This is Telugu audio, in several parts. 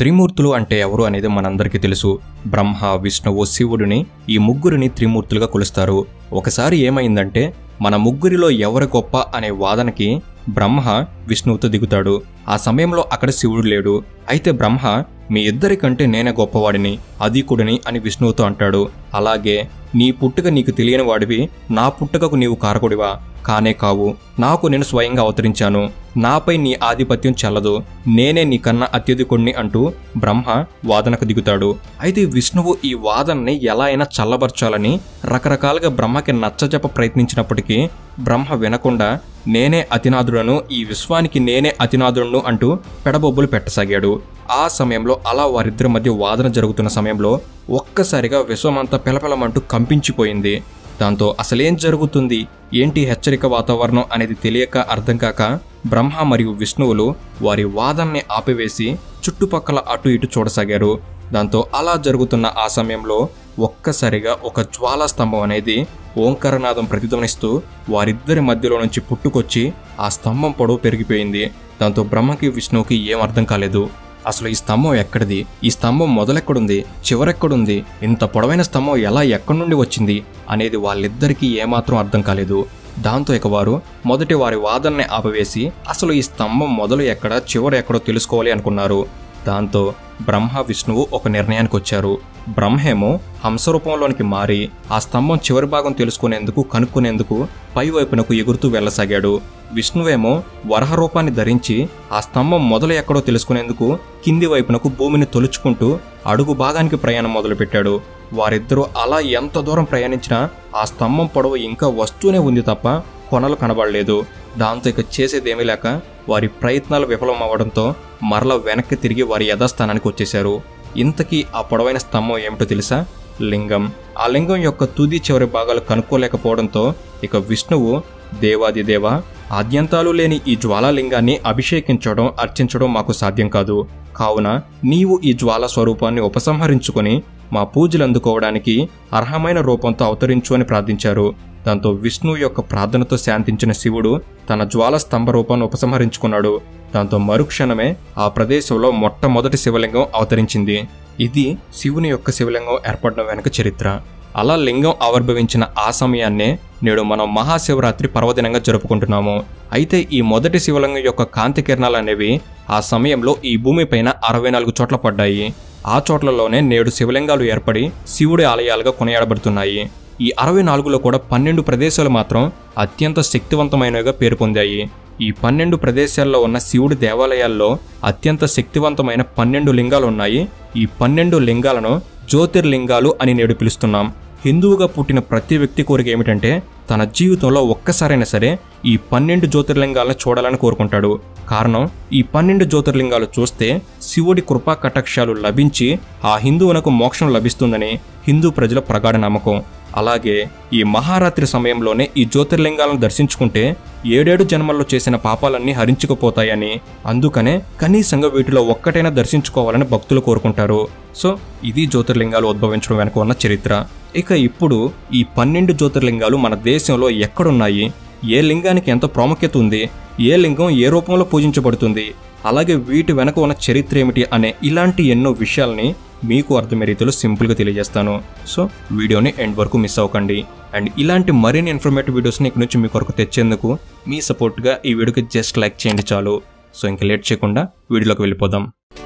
త్రిమూర్తులు అంటే ఎవరు అనేది మనందరికీ తెలుసు బ్రహ్మ విష్ణువు శివుడిని ఈ ముగ్గురిని త్రిమూర్తులుగా కొలుస్తారు ఒకసారి ఏమైందంటే మన ముగ్గురిలో ఎవరు గొప్ప అనే వాదనకి బ్రహ్మ విష్ణువుతో దిగుతాడు ఆ సమయంలో అక్కడ శివుడు లేడు అయితే బ్రహ్మ మీ ఇద్దరికంటే నేనే గొప్పవాడిని అధీకుడిని అని విష్ణువుతో అంటాడు అలాగే నీ పుట్టుక నీకు తెలియని వాడివి నా పుట్టుకకు నీవు కారకుడివా కానే కావు నాకు నేను స్వయంగా అవతరించాను నాపై నీ ఆధిపత్యం చెల్లదు నేనే నీకన్నా అత్యధికుణ్ణి అంటూ బ్రహ్మ వాదనకు దిగుతాడు అయితే విష్ణువు ఈ వాదనని ఎలా అయినా చల్లబరచాలని రకరకాలుగా బ్రహ్మకి నచ్చజెప్ప ప్రయత్నించినప్పటికీ బ్రహ్మ వినకుండా నేనే అతినాథుడను ఈ విశ్వానికి నేనే అతినాథుడును అంటూ పెడబొబ్బులు పెట్టసాగాడు ఆ సమయంలో అలా వారిద్దరి మధ్య వాదన జరుగుతున్న సమయంలో ఒక్కసారిగా విశ్వమంతా పెలపెలమంటూ కంపించిపోయింది దాంతో అసలేం జరుగుతుంది ఏంటి హెచ్చరిక వాతావరణం అనేది తెలియక అర్థం కాక బ్రహ్మ మరియు విష్ణువులు వారి వాదనని ఆపివేసి చుట్టుపక్కల అటు ఇటు చూడసాగారు దాంతో అలా జరుగుతున్న ఆ సమయంలో ఒక్కసారిగా ఒక జ్వాలా స్తంభం అనేది ఓంకారనాదం ప్రతిధ్వనిస్తూ వారిద్దరి మధ్యలో నుంచి పుట్టుకొచ్చి ఆ స్తంభం పొడవు పెరిగిపోయింది దాంతో బ్రహ్మకి విష్ణువుకి ఏం అర్థం కాలేదు అసలు ఈ స్తంభం ఎక్కడిది ఈ స్తంభం మొదలెక్కడుంది చివరెక్కడుంది ఇంత పొడవైన స్తంభం ఎలా ఎక్కడి నుండి వచ్చింది అనేది వాళ్ళిద్దరికీ ఏమాత్రం అర్థం కాలేదు దాంతో ఇక వారు మొదటి వారి వాదనని ఆపవేసి అసలు ఈ స్తంభం మొదలు ఎక్కడ చివర ఎక్కడో తెలుసుకోవాలి అనుకున్నారు దాంతో బ్రహ్మ విష్ణువు ఒక నిర్ణయానికి వచ్చారు బ్రహ్మేమో హంసరూపంలోనికి మారి ఆ స్తంభం చివరి భాగం తెలుసుకునేందుకు కనుక్కునేందుకు పై వైపునకు ఎగురుతూ వెళ్ళసాగాడు విష్ణువేమో వరహ రూపాన్ని ధరించి ఆ స్తంభం మొదలు ఎక్కడో తెలుసుకునేందుకు కింది వైపునకు భూమిని తొలుచుకుంటూ అడుగు భాగానికి ప్రయాణం మొదలుపెట్టాడు వారిద్దరూ అలా ఎంత దూరం ప్రయాణించినా ఆ స్తంభం పొడవు ఇంకా వస్తూనే ఉంది తప్ప కొనలు కనబడలేదు దాంతో ఇక చేసేదేమీ లేక వారి ప్రయత్నాలు విఫలమవ్వడంతో మరల వెనక్కి తిరిగి వారి యథాస్థానానికి వచ్చేశారు ఇంతకీ ఆ పొడవైన స్తంభం ఏమిటో తెలుసా లింగం ఆ లింగం యొక్క తుది చివరి భాగాలు కనుక్కోలేకపోవడంతో ఇక విష్ణువు దేవాదిదేవ ఆద్యంతాలు లేని ఈ జ్వాలాలింగాన్ని అభిషేకించడం అర్చించడం మాకు సాధ్యం కాదు కావున నీవు ఈ జ్వాల స్వరూపాన్ని ఉపసంహరించుకొని మా పూజలు అందుకోవడానికి అర్హమైన రూపంతో అవతరించు అని ప్రార్థించారు దాంతో విష్ణువు యొక్క ప్రార్థనతో శాంతించిన శివుడు తన జ్వాల స్తంభ రూపాన్ని ఉపసంహరించుకున్నాడు దాంతో మరుక్షణమే ఆ ప్రదేశంలో మొట్టమొదటి శివలింగం అవతరించింది ఇది శివుని యొక్క శివలింగం ఏర్పడడం వెనుక చరిత్ర అలా లింగం ఆవిర్భవించిన ఆ సమయాన్నే నేడు మనం మహాశివరాత్రి పర్వదినంగా జరుపుకుంటున్నాము అయితే ఈ మొదటి శివలింగం యొక్క కాంతి కిరణాలు అనేవి ఆ సమయంలో ఈ భూమిపైన అరవై నాలుగు చోట్ల పడ్డాయి ఆ చోట్లలోనే నేడు శివలింగాలు ఏర్పడి శివుడి ఆలయాలుగా కొనియాడబడుతున్నాయి ఈ అరవై నాలుగులో కూడా పన్నెండు ప్రదేశాలు మాత్రం అత్యంత శక్తివంతమైనవిగా పేరు పొందాయి ఈ పన్నెండు ప్రదేశాల్లో ఉన్న శివుడి దేవాలయాల్లో అత్యంత శక్తివంతమైన పన్నెండు లింగాలు ఉన్నాయి ఈ పన్నెండు లింగాలను జ్యోతిర్లింగాలు అని నేడు పిలుస్తున్నాం హిందువుగా పుట్టిన ప్రతి వ్యక్తి కోరిక ఏమిటంటే తన జీవితంలో ఒక్కసారైనా సరే ఈ పన్నెండు జ్యోతిర్లింగాలను చూడాలని కోరుకుంటాడు కారణం ఈ పన్నెండు జ్యోతిర్లింగాలు చూస్తే శివుడి కృపా కటాక్షాలు లభించి ఆ హిందువునకు మోక్షం లభిస్తుందని హిందూ ప్రజల ప్రగాఢ నమ్మకం అలాగే ఈ మహారాత్రి సమయంలోనే ఈ జ్యోతిర్లింగాలను దర్శించుకుంటే ఏడేడు జన్మల్లో చేసిన పాపాలన్నీ హరించుకుపోతాయని అందుకనే కనీసంగా వీటిలో ఒక్కటైనా దర్శించుకోవాలని భక్తులు కోరుకుంటారు సో ఇది జ్యోతిర్లింగాలు ఉద్భవించడం వెనుక ఉన్న చరిత్ర ఇక ఇప్పుడు ఈ పన్నెండు జ్యోతిర్లింగాలు మన దేశంలో ఎక్కడున్నాయి ఏ లింగానికి ఎంత ప్రాముఖ్యత ఉంది ఏ లింగం ఏ రూపంలో పూజించబడుతుంది అలాగే వీటి వెనక ఉన్న చరిత్ర ఏమిటి అనే ఇలాంటి ఎన్నో విషయాల్ని మీకు అర్థమయ్యే రీతిలో సింపుల్గా తెలియజేస్తాను సో వీడియోని ఎండ్ వరకు మిస్ అవ్వకండి అండ్ ఇలాంటి మరిన్ని ఇన్ఫర్మేటివ్ వీడియోస్ని ఇక్కడ నుంచి మీ కొరకు తెచ్చేందుకు మీ సపోర్ట్గా ఈ వీడియోకి జస్ట్ లైక్ చేయండి చాలు సో ఇంకా లేట్ చేయకుండా వీడియోలోకి వెళ్ళిపోదాం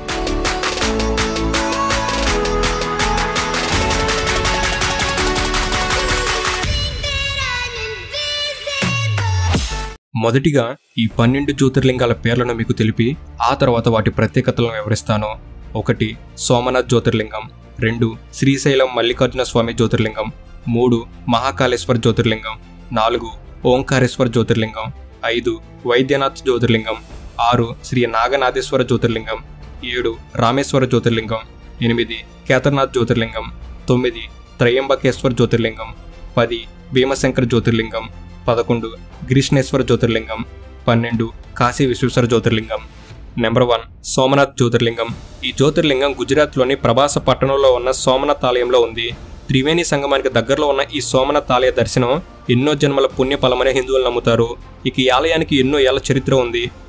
మొదటిగా ఈ పన్నెండు జ్యోతిర్లింగాల పేర్లను మీకు తెలిపి ఆ తర్వాత వాటి ప్రత్యేకతలను వివరిస్తాను ఒకటి సోమనాథ్ జ్యోతిర్లింగం రెండు శ్రీశైలం మల్లికార్జున స్వామి జ్యోతిర్లింగం మూడు మహాకాళేశ్వర్ జ్యోతిర్లింగం నాలుగు ఓంకారేశ్వర్ జ్యోతిర్లింగం ఐదు వైద్యనాథ్ జ్యోతిర్లింగం ఆరు శ్రీ నాగనాథేశ్వర జ్యోతిర్లింగం ఏడు రామేశ్వర జ్యోతిర్లింగం ఎనిమిది కేదార్నాథ్ జ్యోతిర్లింగం తొమ్మిది త్రయంబకేశ్వర్ జ్యోతిర్లింగం పది భీమశంకర్ జ్యోతిర్లింగం పదకొండు గ్రీష్ణేశ్వర జ్యోతిర్లింగం పన్నెండు కాశీ విశ్వేశ్వర జ్యోతిర్లింగం నెంబర్ వన్ సోమనాథ్ జ్యోతిర్లింగం ఈ జ్యోతిర్లింగం గుజరాత్లోని ప్రభాస పట్టణంలో ఉన్న సోమనాథ్ ఆలయంలో ఉంది త్రివేణి సంగమానికి దగ్గరలో ఉన్న ఈ సోమనాథ్ ఆలయ దర్శనం ఎన్నో జన్మల పుణ్య ఫలమని హిందువులు నమ్ముతారు ఇక ఈ ఆలయానికి ఎన్నో ఏళ్ల చరిత్ర ఉంది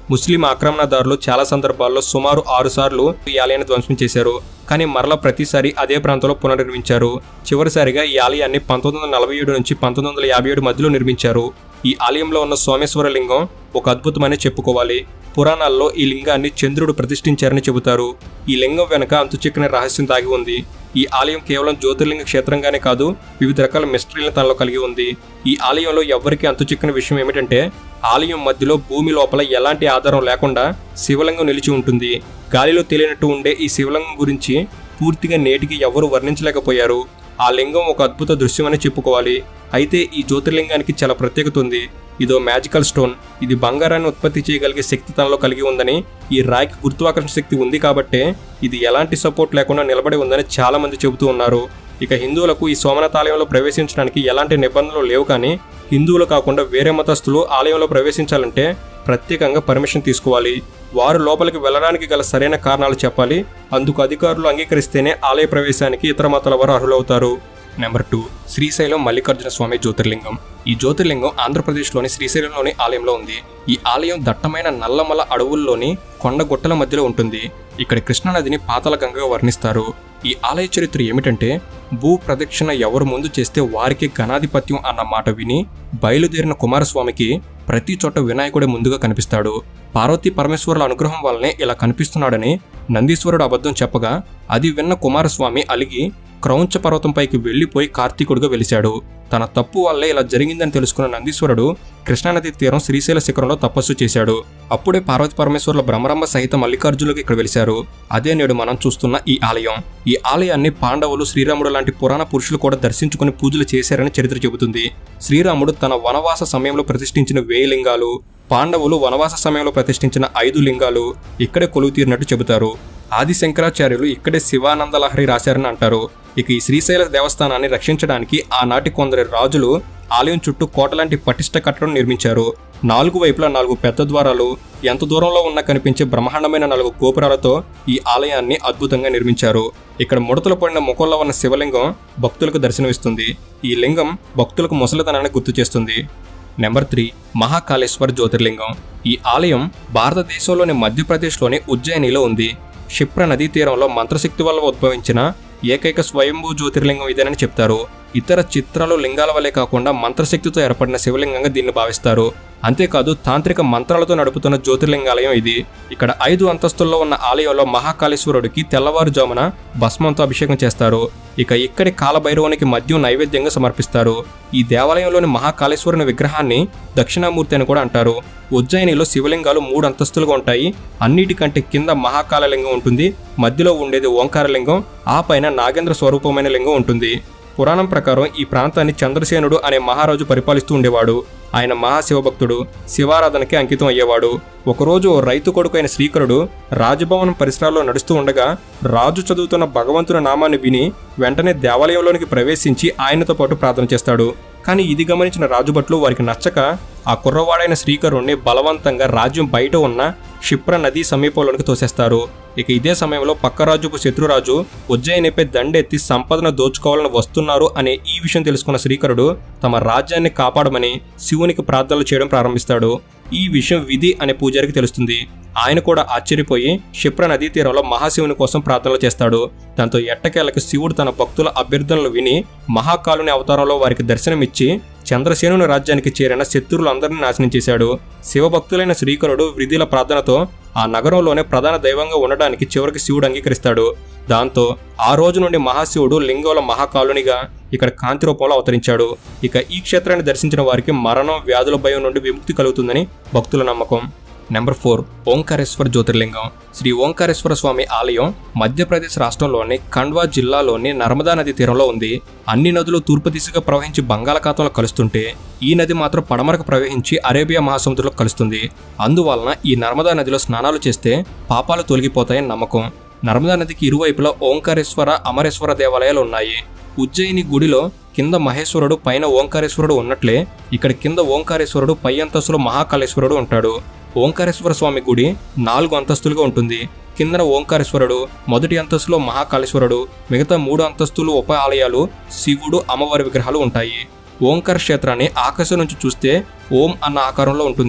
ముస్లిం ఆక్రమణదారులు చాలా సందర్భాల్లో సుమారు ఆరు సార్లు ఈ ఆలయాన్ని ధ్వంసం చేశారు కానీ మరలా ప్రతిసారి అదే ప్రాంతంలో పునర్నిర్మించారు చివరిసారిగా ఈ ఆలయాన్ని పంతొమ్మిది వందల నలభై ఏడు నుంచి పంతొమ్మిది వందల యాభై ఏడు మధ్యలో నిర్మించారు ఈ ఆలయంలో ఉన్న సోమేశ్వర లింగం ఒక అద్భుతమైన చెప్పుకోవాలి పురాణాల్లో ఈ లింగాన్ని చంద్రుడు ప్రతిష్ఠించారని చెబుతారు ఈ లింగం వెనక అంతుచిక్కని రహస్యం దాగి ఉంది ఈ ఆలయం కేవలం జ్యోతిర్లింగ క్షేత్రంగానే కాదు వివిధ రకాల మిస్టరీలను తనలో కలిగి ఉంది ఈ ఆలయంలో ఎవ్వరికీ అంతుచిక్కని విషయం ఏమిటంటే ఆలయం మధ్యలో భూమి లోపల ఎలాంటి ఆధారం లేకుండా శివలింగం నిలిచి ఉంటుంది గాలిలో తేలినట్టు ఉండే ఈ శివలింగం గురించి పూర్తిగా నేటికి ఎవరు వర్ణించలేకపోయారు ఆ లింగం ఒక అద్భుత దృశ్యమని చెప్పుకోవాలి అయితే ఈ జ్యోతిర్లింగానికి చాలా ప్రత్యేకత ఉంది ఇదో మ్యాజికల్ స్టోన్ ఇది బంగారాన్ని ఉత్పత్తి చేయగలిగే శక్తి తనలో కలిగి ఉందని ఈ రాయికి గురుత్వాకర్షణ శక్తి ఉంది కాబట్టే ఇది ఎలాంటి సపోర్ట్ లేకుండా నిలబడి ఉందని చాలా మంది చెబుతూ ఉన్నారు ఇక హిందువులకు ఈ సోమనాథ ఆలయంలో ప్రవేశించడానికి ఎలాంటి నిబంధనలు లేవు కానీ హిందువులు కాకుండా వేరే మతస్థులు ఆలయంలో ప్రవేశించాలంటే ప్రత్యేకంగా పర్మిషన్ తీసుకోవాలి వారు లోపలికి వెళ్ళడానికి గల సరైన కారణాలు చెప్పాలి అందుకు అధికారులు అంగీకరిస్తేనే ఆలయ ప్రవేశానికి ఇతర మతాల వారు అర్హులవుతారు నెంబర్ టూ శ్రీశైలం మల్లికార్జున స్వామి జ్యోతిర్లింగం ఈ జ్యోతిర్లింగం ఆంధ్రప్రదేశ్లోని శ్రీశైలంలోని ఆలయంలో ఉంది ఈ ఆలయం దట్టమైన నల్లమల అడవుల్లోని కొండ గుట్టల మధ్యలో ఉంటుంది ఇక్కడ కృష్ణానదిని పాతాళగంగగా వర్ణిస్తారు ఈ ఆలయ చరిత్ర ఏమిటంటే భూ ప్రదక్షిణ ఎవరు ముందు చేస్తే వారికి ఘనాధిపత్యం అన్న మాట విని బయలుదేరిన కుమారస్వామికి ప్రతి చోట వినాయకుడే ముందుగా కనిపిస్తాడు పార్వతీ పరమేశ్వరుల అనుగ్రహం వల్లనే ఇలా కనిపిస్తున్నాడని నందీశ్వరుడు అబద్ధం చెప్పగా అది విన్న కుమారస్వామి అలిగి క్రౌంచ పర్వతంపైకి వెళ్లిపోయి కార్తీకుడుగా వెలిశాడు తన తప్పు వల్లే ఇలా జరిగిందని తెలుసుకున్న నందీశ్వరుడు కృష్ణానది తీరం శ్రీశైల శిఖరంలో తపస్సు చేశాడు అప్పుడే పార్వతి పరమేశ్వరుల బ్రహ్మరంభ సహిత మల్లికార్జునులకు ఇక్కడ వెలిశారు అదే నేడు మనం చూస్తున్న ఈ ఆలయం ఈ ఆలయాన్ని పాండవులు శ్రీరాముడు లాంటి పురాణ పురుషులు కూడా దర్శించుకుని పూజలు చేశారని చరిత్ర చెబుతుంది శ్రీరాముడు తన వనవాస సమయంలో ప్రతిష్ఠించిన వేయి లింగాలు పాండవులు వనవాస సమయంలో ప్రతిష్ఠించిన ఐదు లింగాలు ఇక్కడే కొలువు తీరినట్టు చెబుతారు ఆది శంకరాచార్యులు ఇక్కడే శివానంద లహరి రాశారని అంటారు ఇక ఈ శ్రీశైల దేవస్థానాన్ని రక్షించడానికి ఆనాటి కొందరి రాజులు ఆలయం చుట్టూ కోటలాంటి పటిష్ట కట్టడం నిర్మించారు నాలుగు వైపులా నాలుగు పెద్ద ద్వారాలు ఎంత దూరంలో ఉన్నా కనిపించే బ్రహ్మాండమైన నాలుగు గోపురాలతో ఈ ఆలయాన్ని అద్భుతంగా నిర్మించారు ఇక్కడ ముడతలు పడిన ముఖంలో ఉన్న శివలింగం భక్తులకు దర్శనమిస్తుంది ఈ లింగం భక్తులకు ముసలితనాన్ని గుర్తు చేస్తుంది నెంబర్ త్రీ మహాకాళేశ్వర్ జ్యోతిర్లింగం ఈ ఆలయం భారతదేశంలోని మధ్యప్రదేశ్లోని ఉజ్జయినిలో ఉంది క్షిప్ర నదీ తీరంలో మంత్రశక్తి వల్ల ఉద్భవించిన ఏకైక స్వయంభూ జ్యోతిర్లింగం ఇదేనని చెప్తారు ఇతర చిత్రాలు లింగాల వల్లే కాకుండా మంత్రశక్తితో ఏర్పడిన శివలింగంగా దీన్ని భావిస్తారు అంతేకాదు తాంత్రిక మంత్రాలతో నడుపుతున్న జ్యోతిర్లింగాలయం ఇది ఇక్కడ ఐదు అంతస్తుల్లో ఉన్న ఆలయంలో మహాకాళేశ్వరుడికి తెల్లవారుజామున భస్మంతో అభిషేకం చేస్తారు ఇక ఇక్కడి కాలభైరవునికి మద్యం నైవేద్యంగా సమర్పిస్తారు ఈ దేవాలయంలోని మహాకాళేశ్వరుని విగ్రహాన్ని దక్షిణామూర్తి అని కూడా అంటారు ఉజ్జయినిలో శివలింగాలు మూడు అంతస్తులుగా ఉంటాయి అన్నిటికంటే కింద మహాకాళలింగం ఉంటుంది మధ్యలో ఉండేది ఓంకారలింగం ఆ పైన నాగేంద్ర స్వరూపమైన లింగం ఉంటుంది పురాణం ప్రకారం ఈ ప్రాంతాన్ని చంద్రసేనుడు అనే మహారాజు పరిపాలిస్తూ ఉండేవాడు ఆయన మహాశివభక్తుడు శివారాధనకి అంకితం అయ్యేవాడు ఒకరోజు ఓ రైతు కొడుకైన శ్రీకరుడు రాజభవనం పరిసరాల్లో నడుస్తూ ఉండగా రాజు చదువుతున్న భగవంతుని నామాన్ని విని వెంటనే దేవాలయంలోనికి ప్రవేశించి ఆయనతో పాటు ప్రార్థన చేస్తాడు కానీ ఇది గమనించిన రాజుభట్లు వారికి నచ్చక ఆ కుర్రవాడైన శ్రీకరుణ్ణి బలవంతంగా రాజ్యం బయట ఉన్న క్షిప్ర నదీ సమీపంలోనికి తోసేస్తారు ఇక ఇదే సమయంలో పక్క రాజుకు శత్రురాజు ఉజ్జయినిపై దండెత్తి సంపదను దోచుకోవాలని వస్తున్నారు అనే ఈ విషయం తెలుసుకున్న శ్రీకరుడు తమ రాజ్యాన్ని కాపాడమని శివునికి ప్రార్థనలు చేయడం ప్రారంభిస్తాడు ఈ విషయం విధి అనే పూజారికి తెలుస్తుంది ఆయన కూడా ఆశ్చర్యపోయి క్షిప్ర నదీ తీరంలో మహాశివుని కోసం ప్రార్థనలు చేస్తాడు దాంతో ఎట్టకేలకు శివుడు తన భక్తుల అభ్యర్థనలు విని మహాకాలుని అవతారంలో వారికి దర్శనమిచ్చి చంద్రసేనుని రాజ్యానికి చేరిన శత్రువులందరినీ నాశనం చేశాడు శివభక్తులైన శ్రీకరుడు విధిల ప్రార్థనతో ఆ నగరంలోనే ప్రధాన దైవంగా ఉండడానికి చివరికి శివుడు అంగీకరిస్తాడు దాంతో ఆ రోజు నుండి మహాశివుడు లింగోల మహాకాలునిగా ఇక్కడ కాంతి రూపంలో అవతరించాడు ఇక ఈ క్షేత్రాన్ని దర్శించిన వారికి మరణం వ్యాధుల భయం నుండి విముక్తి కలుగుతుందని భక్తుల నమ్మకం నెంబర్ ఫోర్ ఓంకారేశ్వర జ్యోతిర్లింగం శ్రీ ఓంకారేశ్వర స్వామి ఆలయం మధ్యప్రదేశ్ రాష్ట్రంలోని ఖండ్వా జిల్లాలోని నర్మదా నది తీరంలో ఉంది అన్ని నదులు తూర్పు దిశగా ప్రవహించి బంగాళాఖాతంలో కలుస్తుంటే ఈ నది మాత్రం పడమరకు ప్రవహించి అరేబియా మహాసముద్రంలో కలుస్తుంది అందువలన ఈ నర్మదా నదిలో స్నానాలు చేస్తే పాపాలు తొలగిపోతాయని నమ్మకం నర్మదా నదికి ఇరువైపులా ఓంకారేశ్వర అమరేశ్వర దేవాలయాలు ఉన్నాయి ఉజ్జయిని గుడిలో కింద మహేశ్వరుడు పైన ఓంకారేశ్వరుడు ఉన్నట్లే ఇక్కడ కింద ఓంకారేశ్వరుడు పై అంతస్తులో మహాకాళేశ్వరుడు ఉంటాడు ఓంకారేశ్వర స్వామి గుడి నాలుగు అంతస్తులుగా ఉంటుంది కిందన ఓంకారేశ్వరుడు మొదటి అంతస్తులో మహాకాళేశ్వరుడు మిగతా మూడు అంతస్తులు ఉప ఆలయాలు శివుడు అమ్మవారి విగ్రహాలు ఉంటాయి ఓంకార క్షేత్రాన్ని ఆకాశం నుంచి చూస్తే ఓం అన్న ఆకారంలో ఉంటుంది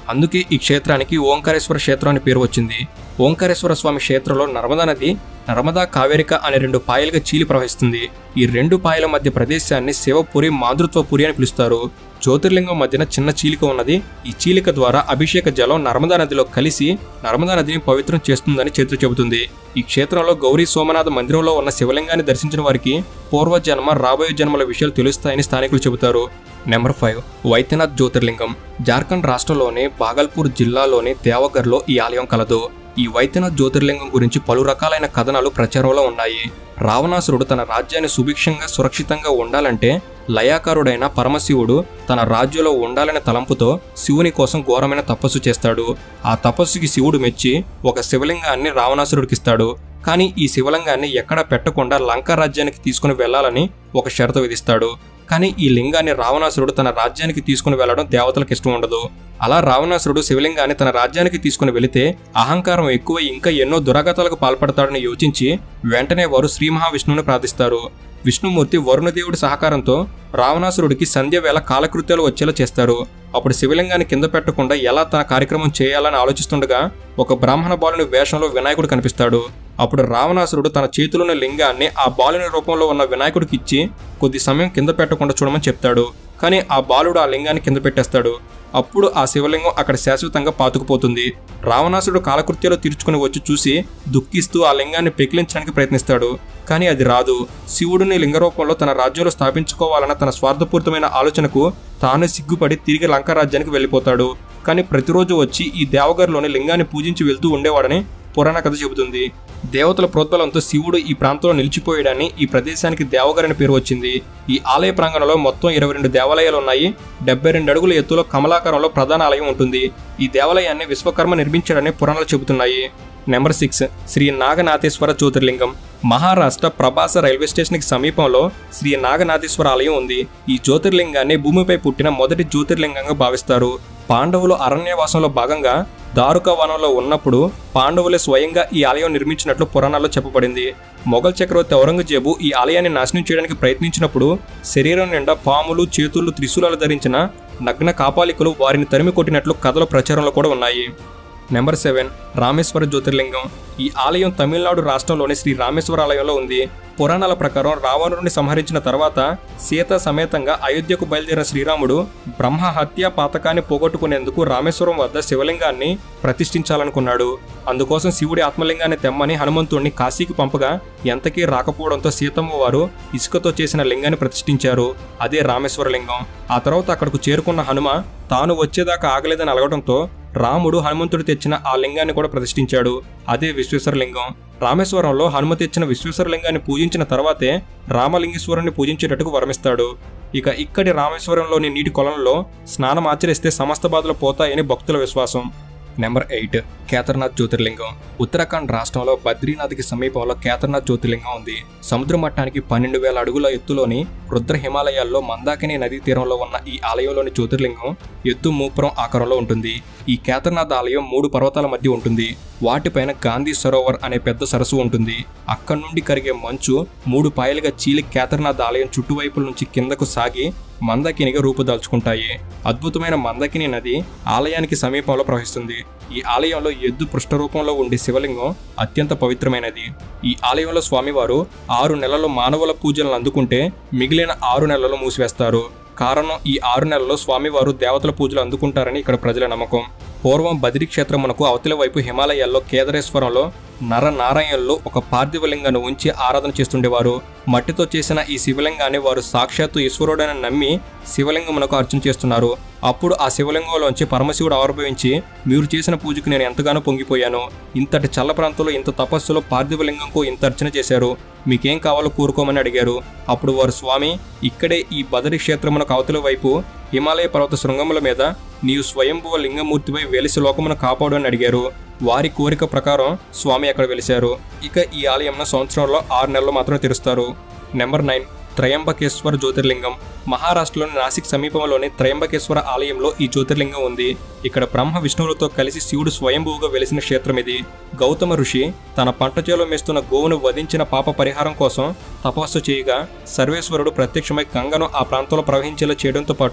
అందుకే ఈ క్షేత్రానికి ఓంకారేశ్వర క్షేత్రం అని పేరు వచ్చింది ఓంకారేశ్వర స్వామి క్షేత్రంలో నర్మదా నది నర్మదా కావేరిక అనే రెండు పాయలుగా చీలి ప్రవహిస్తుంది ఈ రెండు పాయల మధ్య ప్రదేశాన్ని శివపురి మాతృత్వపురి అని పిలుస్తారు జ్యోతిర్లింగం మధ్యన చిన్న చీలిక ఉన్నది ఈ చీలిక ద్వారా అభిషేక జలం నర్మదా నదిలో కలిసి నర్మదా నదిని పవిత్రం చేస్తుందని చరిత్ర చెబుతుంది ఈ క్షేత్రంలో గౌరీ సోమనాథ మందిరంలో ఉన్న శివలింగాన్ని దర్శించిన వారికి పూర్వజన్మ రాబోయే జన్మల విషయాలు తెలుస్తాయని స్థానికులు చెబుతారు నెంబర్ ఫైవ్ వైద్యనాథ్ జ్యోతిర్లింగం జార్ఖండ్ రాష్ట్రంలోని బాగల్పూర్ జిల్లాలోని దేవగర్లో ఈ ఆలయం కలదు ఈ వైద్యనాథ్ జ్యోతిర్లింగం గురించి పలు రకాలైన కథనాలు ప్రచారంలో ఉన్నాయి రావణాసురుడు తన రాజ్యాన్ని సుభిక్షంగా సురక్షితంగా ఉండాలంటే లయాకారుడైన పరమశివుడు తన రాజ్యంలో ఉండాలనే తలంపుతో శివుని కోసం ఘోరమైన తపస్సు చేస్తాడు ఆ తపస్సుకి శివుడు మెచ్చి ఒక శివలింగాన్ని రావణాసురుడికిస్తాడు కానీ ఈ శివలింగాన్ని ఎక్కడా పెట్టకుండా లంకా రాజ్యానికి తీసుకుని వెళ్లాలని ఒక షరతు విధిస్తాడు కానీ ఈ లింగాన్ని రావణాసురుడు తన రాజ్యానికి తీసుకుని వెళ్లడం దేవతలకు ఇష్టం ఉండదు అలా రావణాసురుడు శివలింగాన్ని తన రాజ్యానికి తీసుకుని వెళితే అహంకారం ఎక్కువ ఇంకా ఎన్నో దురాగతాలకు పాల్పడతాడని యోచించి వెంటనే వారు శ్రీ మహావిష్ణువుని ప్రార్థిస్తారు విష్ణుమూర్తి వరుణదేవుడి సహకారంతో రావణాసురుడికి సంధ్య వేళ కాలకృత్యాలు వచ్చేలా చేస్తారు అప్పుడు శివలింగాన్ని కింద పెట్టకుండా ఎలా తన కార్యక్రమం చేయాలని ఆలోచిస్తుండగా ఒక బ్రాహ్మణ బాలుని వేషంలో వినాయకుడు కనిపిస్తాడు అప్పుడు రావణాసురుడు తన చేతిలోని లింగాన్ని ఆ బాలుని రూపంలో ఉన్న వినాయకుడికి ఇచ్చి కొద్ది సమయం కింద పెట్టకుండా చూడమని చెప్తాడు కానీ ఆ బాలుడు ఆ లింగాన్ని కింద పెట్టేస్తాడు అప్పుడు ఆ శివలింగం అక్కడ శాశ్వతంగా పాతుకుపోతుంది రావణాసుడు కాలకృత్యాలు తీర్చుకుని వచ్చి చూసి దుఃఖిస్తూ ఆ లింగాన్ని పెకిలించడానికి ప్రయత్నిస్తాడు కానీ అది రాదు శివుడిని లింగ రూపంలో తన రాజ్యంలో స్థాపించుకోవాలన్న తన స్వార్థపూరితమైన ఆలోచనకు తాను సిగ్గుపడి తిరిగి లంకా రాజ్యానికి వెళ్ళిపోతాడు కానీ ప్రతిరోజు వచ్చి ఈ దేవగర్లోని లింగాన్ని పూజించి వెళ్తూ ఉండేవాడని పురాణ కథ చెబుతుంది దేవతల ప్రోద్బలంతో శివుడు ఈ ప్రాంతంలో నిలిచిపోయాడని ఈ ప్రదేశానికి దేవగర్ అని పేరు వచ్చింది ఈ ఆలయ ప్రాంగణంలో మొత్తం ఇరవై రెండు దేవాలయాలు ఉన్నాయి డెబ్బై రెండు అడుగుల ఎత్తులో కమలాకారంలో ప్రధాన ఆలయం ఉంటుంది ఈ దేవాలయాన్ని విశ్వకర్మ నిర్మించాడని పురాణాలు చెబుతున్నాయి నెంబర్ సిక్స్ శ్రీ నాగనాథేశ్వర జ్యోతిర్లింగం మహారాష్ట్ర ప్రభాస రైల్వే స్టేషన్కి సమీపంలో శ్రీ నాగనాథేశ్వర ఆలయం ఉంది ఈ జ్యోతిర్లింగాన్ని భూమిపై పుట్టిన మొదటి జ్యోతిర్లింగంగా భావిస్తారు పాండవులు అరణ్యవాసంలో భాగంగా దారుక వనంలో ఉన్నప్పుడు పాండవులే స్వయంగా ఈ ఆలయం నిర్మించినట్లు పురాణాల్లో చెప్పబడింది మొఘల్ చక్రవర్తి ఔరంగజేబు ఈ ఆలయాన్ని నాశనం చేయడానికి ప్రయత్నించినప్పుడు శరీరం నిండా పాములు చేతులు త్రిశూలాలు ధరించిన నగ్న కాపాలికులు వారిని తరిమి కొట్టినట్లు కథల ప్రచారంలో కూడా ఉన్నాయి నెంబర్ సెవెన్ రామేశ్వర జ్యోతిర్లింగం ఈ ఆలయం తమిళనాడు రాష్ట్రంలోని శ్రీ రామేశ్వర ఆలయంలో ఉంది పురాణాల ప్రకారం రావణుడిని సంహరించిన తర్వాత సీత సమేతంగా అయోధ్యకు బయలుదేరిన శ్రీరాముడు బ్రహ్మ హత్య పాతకాన్ని పోగొట్టుకునేందుకు రామేశ్వరం వద్ద శివలింగాన్ని ప్రతిష్ఠించాలనుకున్నాడు అందుకోసం శివుడి ఆత్మలింగాన్ని తెమ్మని హనుమంతుడిని కాశీకి పంపగా ఎంతకీ రాకపోవడంతో సీతమ్మ వారు ఇసుకతో చేసిన లింగాన్ని ప్రతిష్ఠించారు అదే రామేశ్వర లింగం ఆ తర్వాత అక్కడకు చేరుకున్న హనుమ తాను వచ్చేదాకా ఆగలేదని అలగడంతో రాముడు హనుమంతుడు తెచ్చిన ఆ లింగాన్ని కూడా ప్రతిష్ఠించాడు అదే విశ్వేశ్వరలింగం రామేశ్వరంలో హనుమ తెచ్చిన విశ్వేశ్వరలింగాన్ని పూజించిన తర్వాతే రామలింగేశ్వరుని పూజించేటట్టుకు వరమిస్తాడు ఇక ఇక్కడి రామేశ్వరంలోని నీటి కొలంలో స్నానం ఆచరిస్తే సమస్త బాధలు పోతాయని భక్తుల విశ్వాసం నెంబర్ ఎయిట్ కేదార్నాథ్ జ్యోతిర్లింగం ఉత్తరాఖండ్ రాష్ట్రంలో బద్రీనాథ్కి సమీపంలో కేదార్నాథ్ జ్యోతిర్లింగం ఉంది సముద్ర మట్టానికి పన్నెండు వేల అడుగుల ఎత్తులోని రుద్ర హిమాలయాల్లో మందాకిని నదీ తీరంలో ఉన్న ఈ ఆలయంలోని జ్యోతిర్లింగం ఎత్తు మూపురం ఆకారంలో ఉంటుంది ఈ కేదార్నాథ్ ఆలయం మూడు పర్వతాల మధ్య ఉంటుంది వాటిపైన గాంధీ సరోవర్ అనే పెద్ద సరస్సు ఉంటుంది అక్కడి నుండి కరిగే మంచు మూడు పాయలుగా చీలి కేదార్నాథ్ ఆలయం చుట్టువైపుల నుంచి కిందకు సాగి మందకినిగా రూపుదాల్చుకుంటాయి అద్భుతమైన మందకిని నది ఆలయానికి సమీపంలో ప్రవహిస్తుంది ఈ ఆలయంలో ఎద్దు పృష్ఠరూపంలో ఉండే శివలింగం అత్యంత పవిత్రమైనది ఈ ఆలయంలో స్వామివారు ఆరు నెలలు మానవుల పూజలను అందుకుంటే మిగిలిన ఆరు నెలలు మూసివేస్తారు కారణం ఈ ఆరు నెలల్లో స్వామివారు దేవతల పూజలు అందుకుంటారని ఇక్కడ ప్రజల నమ్మకం పూర్వం బదిరీ క్షేత్రమునకు అవతలి వైపు హిమాలయాల్లో కేదారేశ్వరంలో నరనారాయణలో ఒక పార్థివలింగాన్ని ఉంచి ఆరాధన చేస్తుండేవారు మట్టితో చేసిన ఈ శివలింగాన్ని వారు సాక్షాత్తు ఈశ్వరుడని నమ్మి శివలింగమునకు అర్చన చేస్తున్నారు అప్పుడు ఆ శివలింగంలోంచి పరమశివుడు ఆవిర్భవించి మీరు చేసిన పూజకు నేను ఎంతగానో పొంగిపోయాను ఇంతటి చల్ల ప్రాంతంలో ఇంత తపస్సులో పార్థివలింగంకు ఇంత అర్చన చేశారు మీకేం కావాలో కోరుకోమని అడిగారు అప్పుడు వారు స్వామి ఇక్కడే ఈ బదరి క్షేత్రమునకు అవతల వైపు హిమాలయ పర్వత శృంగముల మీద నీవు స్వయంభువ లింగమూర్తిపై వెలిసి లోకమును కాపాడు అని అడిగారు వారి కోరిక ప్రకారం స్వామి అక్కడ వెలిశారు ఇక ఈ ఆలయంను సంవత్సరంలో ఆరు నెలలు మాత్రమే తెరుస్తారు నెంబర్ నైన్ త్రయంబకేశ్వర జ్యోతిర్లింగం మహారాష్ట్రలోని నాసిక్ సమీపంలోని త్రయంబకేశ్వర ఆలయంలో ఈ జ్యోతిర్లింగం ఉంది ఇక్కడ బ్రహ్మ విష్ణువులతో కలిసి శివుడు స్వయంభూగా వెలిసిన క్షేత్రం ఇది గౌతమ ఋషి తన పంట చేలో మేస్తున్న గోవును వధించిన పాప పరిహారం కోసం తపస్సు చేయగా సర్వేశ్వరుడు ప్రత్యక్షమై గంగను ఆ ప్రాంతంలో ప్రవహించేలా చేయడంతో పాటు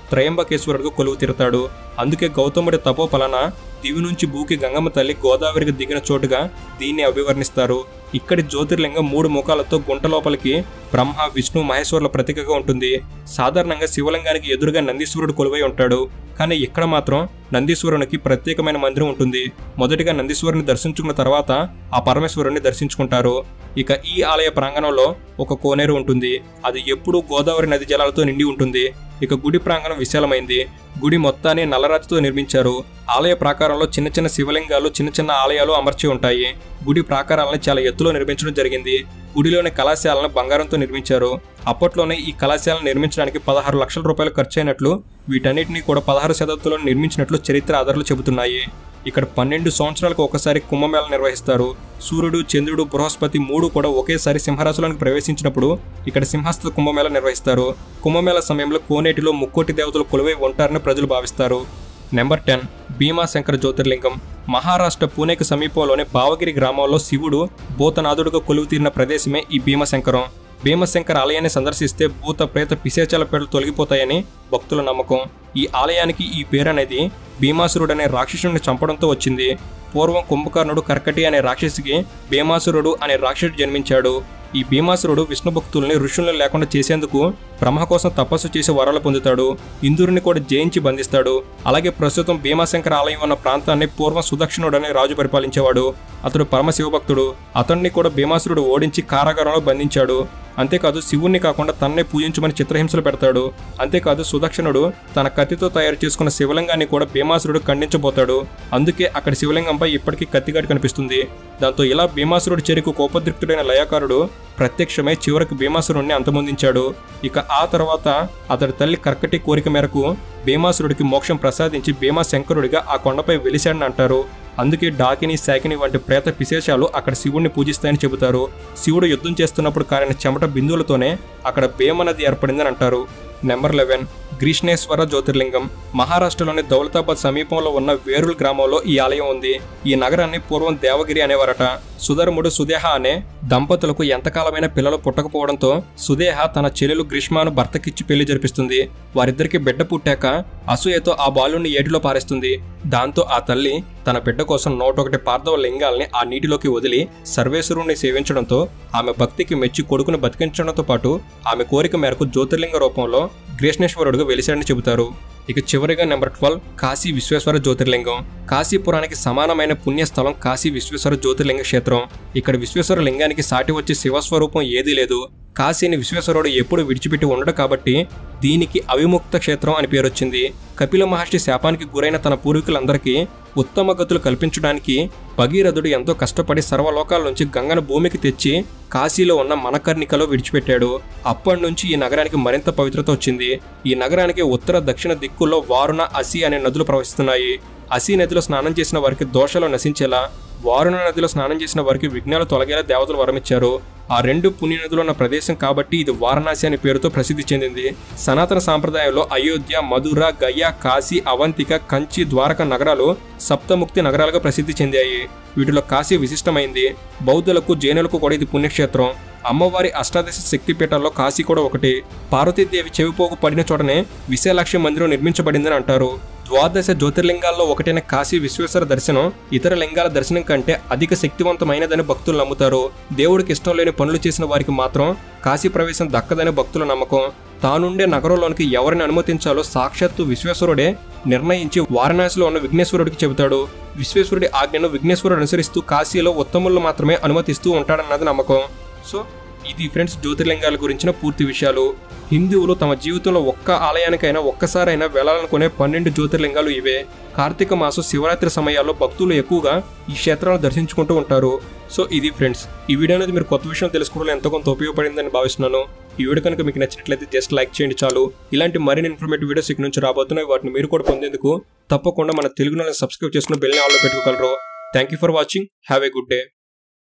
త్రయంబకేశ్వరుడు కొలువు తీరుతాడు అందుకే గౌతముడి తపో ఫలన దివి నుంచి భూకి గంగమ్మ తల్లి గోదావరికి దిగిన చోటుగా దీన్ని అభివర్ణిస్తారు ఇక్కడి జ్యోతిర్లింగం మూడు ముఖాలతో గుంట లోపలికి బ్రహ్మ విష్ణు మహేశ్వరుల ప్రతీకగా ఉంటుంది సాధారణంగా శివలింగానికి ఎదురుగా నందీశ్వరుడు కొలువై ఉంటాడు కానీ ఇక్కడ మాత్రం నందీశ్వరునికి ప్రత్యేకమైన మందిరం ఉంటుంది మొదటిగా నందీశ్వరుని దర్శించుకున్న తర్వాత ఆ పరమేశ్వరుని దర్శించుకుంటారు ఇక ఈ ఆలయ ప్రాంగణంలో ఒక కోనేరు ఉంటుంది అది ఎప్పుడూ గోదావరి నది జలాలతో నిండి ఉంటుంది ఇక గుడి ప్రాంగణం విశాలమైంది గుడి మొత్తాన్ని నల్లరాతితో నిర్మించారు ఆలయ ప్రాకారంలో చిన్న చిన్న శివలింగాలు చిన్న చిన్న ఆలయాలు అమర్చి ఉంటాయి గుడి ప్రాకారాలను చాలా ఎత్తులో నిర్మించడం జరిగింది గుడిలోని కళాశాలను బంగారంతో నిర్మించారు అప్పట్లోనే ఈ కళాశాలను నిర్మించడానికి పదహారు లక్షల రూపాయలు ఖర్చయినట్లు వీటన్నిటిని కూడా పదహారు శతాబ్దంలో నిర్మించినట్లు చరిత్ర ఆధారాలు చెబుతున్నాయి ఇక్కడ పన్నెండు సంవత్సరాలకు ఒకసారి కుంభమేళ నిర్వహిస్తారు సూర్యుడు చంద్రుడు బృహస్పతి మూడు కూడా ఒకేసారి సింహరాశులకు ప్రవేశించినప్పుడు ఇక్కడ సింహస్థ కుంభమేళ నిర్వహిస్తారు కుంభమేళ సమయంలో కోనేటిలో ముక్కోటి దేవతలు కొలువై ఉంటారని ప్రజలు భావిస్తారు నెంబర్ టెన్ భీమాశంకర జ్యోతిర్లింగం మహారాష్ట్ర పూణేకి సమీపంలోని బావగిరి గ్రామంలో శివుడు భూతనాథుడుగా కొలువు తీరిన ప్రదేశమే ఈ భీమశంకరం భీమశంకర ఆలయాన్ని సందర్శిస్తే భూత ప్రేత పిశాచాల పేర్లు తొలగిపోతాయని భక్తుల నమ్మకం ఈ ఆలయానికి ఈ పేరు అనేది భీమాసురుడు అనే రాక్షసుడిని చంపడంతో వచ్చింది పూర్వం కుంభకర్ణుడు కర్కటి అనే రాక్షసికి భీమాసురుడు అనే రాక్షసుడు జన్మించాడు ఈ భీమాసురుడు విష్ణు భక్తుల్ని ఋషులను లేకుండా చేసేందుకు బ్రహ్మ కోసం తపస్సు చేసి వరాలు పొందుతాడు ఇంద్రుడిని కూడా జయించి బంధిస్తాడు అలాగే ప్రస్తుతం భీమాశంకర ఆలయం ఉన్న ప్రాంతాన్ని పూర్వం సుదక్షిణుడు అనే రాజు పరిపాలించేవాడు అతడు పరమశివభక్తుడు అతన్ని కూడా భీమాసురుడు ఓడించి కారాగారంలో బంధించాడు అంతేకాదు శివుణ్ణి కాకుండా తన్నే పూజించమని చిత్రహింసలు పెడతాడు అంతేకాదు సుదక్షిణుడు తన కత్తితో తయారు చేసుకున్న శివలింగాన్ని కూడా భీమాసురుడు ఖండించబోతాడు అందుకే అక్కడ శివలింగంపై ఇప్పటికీ కత్తిగాడి కనిపిస్తుంది దాంతో ఇలా భీమాసురుడి చెరుకు కోపదృక్తుడైన లయాకారుడు ప్రత్యక్షమై చివరికి భీమాసురుడిని అంతమొందించాడు ఇక ఆ తర్వాత అతడి తల్లి కర్కటి కోరిక మేరకు భీమాసురుడికి మోక్షం ప్రసాదించి భీమాశంకరుడిగా ఆ కొండపై వెలిశాడని అంటారు అందుకే డాకిని శాకిని వంటి ప్రేత విశేషాలు అక్కడ శివుణ్ణి పూజిస్తాయని చెబుతారు శివుడు యుద్ధం చేస్తున్నప్పుడు కారిన చెమట బిందువులతోనే అక్కడ భీమ నది ఏర్పడిందని అంటారు నెంబర్ లెవెన్ గ్రీష్ణేశ్వర జ్యోతిర్లింగం మహారాష్ట్రలోని దౌలతాబాద్ సమీపంలో ఉన్న వేరుల్ గ్రామంలో ఈ ఆలయం ఉంది ఈ నగరాన్ని పూర్వం దేవగిరి అనేవారట సుధర్ముడు సుదేహ అనే దంపతులకు ఎంతకాలమైన పిల్లలు పుట్టకపోవడంతో సుదేహ తన చెల్లెలు గ్రీష్మాను భర్తకిచ్చి పెళ్లి జరిపిస్తుంది వారిద్దరికి బిడ్డ పుట్టాక అసూయతో ఆ బాలుని ఏటిలో పారేస్తుంది దాంతో ఆ తల్లి తన బిడ్డ కోసం నూటొకటి పార్థవ లింగాల్ని ఆ నీటిలోకి వదిలి సర్వేశ్వరుణ్ణి సేవించడంతో ఆమె భక్తికి మెచ్చి కొడుకును బతికించడంతో పాటు ఆమె కోరిక మేరకు జ్యోతిర్లింగ రూపంలో గ్రీష్ణేశ్వరుడుగా వెలిశాడని చెబుతారు ఇక చివరిగా నెంబర్ ట్వెల్వ్ కాశీ విశ్వేశ్వర జ్యోతిర్లింగం కాశీపురానికి సమానమైన పుణ్యస్థలం కాశీ విశ్వేశ్వర జ్యోతిర్లింగ క్షేత్రం ఇక్కడ విశ్వేశ్వర లింగానికి సాటి వచ్చే శివస్వరూపం ఏదీ లేదు కాశీని విశ్వేశ్వరుడు ఎప్పుడు విడిచిపెట్టి ఉండడు కాబట్టి దీనికి అవిముక్త క్షేత్రం అని పేరొచ్చింది కపిల మహర్షి శాపానికి గురైన తన పూర్వీకులందరికీ ఉత్తమ గతులు కల్పించడానికి భగీరథుడు ఎంతో కష్టపడి సర్వలోకాల నుంచి గంగను భూమికి తెచ్చి కాశీలో ఉన్న మనకర్ణికలో విడిచిపెట్టాడు అప్పటి నుంచి ఈ నగరానికి మరింత పవిత్రత వచ్చింది ఈ నగరానికి ఉత్తర దక్షిణ దిక్కుల్లో వారుణ అసి అనే నదులు ప్రవహిస్తున్నాయి అసి నదిలో స్నానం చేసిన వారికి దోషాలు నశించేలా వారుణ నదిలో స్నానం చేసిన వారికి విఘ్నాలు తొలగేలా దేవతలు వరమిచ్చారు ఆ రెండు పుణ్య నదులు ఉన్న ప్రదేశం కాబట్టి ఇది వారణాసి అనే పేరుతో ప్రసిద్ధి చెందింది సనాతన సాంప్రదాయంలో అయోధ్య మధుర గయ కాశీ అవంతిక కంచి ద్వారక నగరాలు సప్తముక్తి నగరాలుగా ప్రసిద్ధి చెందాయి వీటిలో కాశీ విశిష్టమైంది బౌద్ధులకు జైనులకు కూడా ఇది పుణ్యక్షేత్రం అమ్మవారి అష్టాదశ శక్తిపీఠాల్లో కాశీ కూడా ఒకటి పార్వతీదేవి చెవిపోగు పడిన చోటనే విశాలాక్షి మందిరం నిర్మించబడిందని అంటారు ద్వాదశ జ్యోతిర్లింగాల్లో ఒకటైన కాశీ విశ్వేశ్వర దర్శనం ఇతర లింగాల దర్శనం కంటే అధిక శక్తివంతమైనదని భక్తులు నమ్ముతారు దేవుడికి ఇష్టం లేని పనులు చేసిన వారికి మాత్రం కాశీ ప్రవేశం దక్కదని భక్తుల నమ్మకం తానుండే నగరంలోనికి ఎవరిని అనుమతించాలో సాక్షాత్తు విశ్వేశ్వరుడే నిర్ణయించి వారణాసిలో ఉన్న విఘ్నేశ్వరుడికి చెబుతాడు విశ్వేశ్వరుడి ఆజ్ఞను విఘ్నేశ్వరుడు అనుసరిస్తూ కాశీలో ఉత్తములు మాత్రమే అనుమతిస్తూ ఉంటాడన్నది నమ్మకం సో ఇది ఫ్రెండ్స్ జ్యోతిర్లింగాల గురించిన పూర్తి విషయాలు హిందువులు తమ జీవితంలో ఒక్క ఆలయానికైనా ఒక్కసారైనా వెళ్ళాలనుకునే పన్నెండు జ్యోతిర్లింగాలు ఇవే కార్తీక మాసం శివరాత్రి సమయాల్లో భక్తులు ఎక్కువగా ఈ క్షేత్రాలను దర్శించుకుంటూ ఉంటారు సో ఇది ఫ్రెండ్స్ ఈ వీడియో అనేది మీరు కొత్త విషయం తెలుసుకోవడంలో ఎంతో కొంత ఉపయోగపడిందని భావిస్తున్నాను ఈ వీడియో కనుక మీకు నచ్చినట్లయితే జస్ట్ లైక్ చేయండి చాలు ఇలాంటి మరిన్ని ఇన్ఫర్మేటివ్ వీడియోస్ ఇక్కడ నుంచి రాబోతున్నాయి వాటిని మీరు కూడా పొందేందుకు తప్పకుండా మన తెలుగు నెల సబ్స్క్రైబ్ చేసుకుని బెల్ని ఆల్లో పెట్టుకోగలరు thank you for watching have a good day